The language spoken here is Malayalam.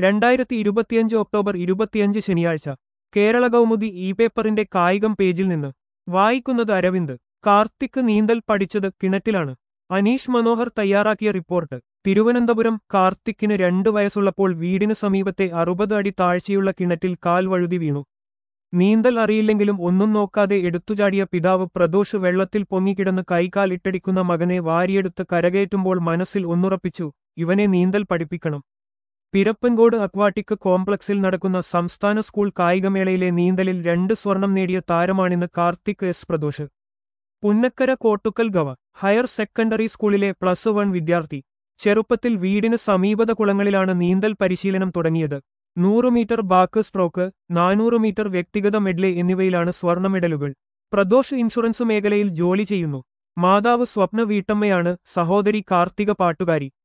രണ്ടായിരത്തി ഇരുപത്തിയഞ്ച് ഒക്ടോബർ ഇരുപത്തിയഞ്ച് ശനിയാഴ്ച കേരള കൗമുദി ഇ പേപ്പറിന്റെ കായികം പേജിൽ നിന്ന് വായിക്കുന്നത് അരവിന്ദ് കാർത്തിക് നീന്തൽ പഠിച്ചത് കിണറ്റിലാണ് അനീഷ് മനോഹർ തയ്യാറാക്കിയ റിപ്പോർട്ട് തിരുവനന്തപുരം കാർത്തിക്കിന് രണ്ടു വയസ്സുള്ളപ്പോൾ വീടിന് സമീപത്തെ അറുപത് അടി താഴ്ചയുള്ള കിണറ്റിൽ കാൽ വഴുതി വീണു നീന്തൽ അറിയില്ലെങ്കിലും ഒന്നും നോക്കാതെ എടുത്തുചാടിയ പിതാവ് പ്രദോഷ് വെള്ളത്തിൽ പൊങ്ങിക്കിടന്ന് കൈകാൽ ഇട്ടടിക്കുന്ന മകനെ വാരിയെടുത്ത് കരകയറ്റുമ്പോൾ മനസ്സിൽ ഒന്നുറപ്പിച്ചു ഇവനെ നീന്തൽ പഠിപ്പിക്കണം പിരപ്പൻകോട് അക്വാട്ടിക് കോംപ്ലക്സിൽ നടക്കുന്ന സംസ്ഥാന സ്കൂൾ കായികമേളയിലെ നീന്തലിൽ രണ്ട് സ്വർണം നേടിയ താരമാണിന്ന് കാർത്തിക് എസ് പ്രദോഷ് പുന്നക്കര കോട്ടുക്കൽ ഗവ ഹയർ സെക്കൻഡറി സ്കൂളിലെ പ്ലസ് വൺ വിദ്യാർത്ഥി ചെറുപ്പത്തിൽ വീടിന് സമീപത കുളങ്ങളിലാണ് നീന്തൽ പരിശീലനം തുടങ്ങിയത് നൂറ് മീറ്റർ ബാക്ക് സ്ട്രോക്ക് നാനൂറ് മീറ്റർ വ്യക്തിഗത മെഡ്ലെ എന്നിവയിലാണ് സ്വർണ്ണ മെഡലുകൾ പ്രദോഷ് ഇൻഷുറൻസ് മേഖലയിൽ ജോലി ചെയ്യുന്നു മാതാവ് സ്വപ്ന വീട്ടമ്മയാണ് സഹോദരി കാർത്തിക പാട്ടുകാരി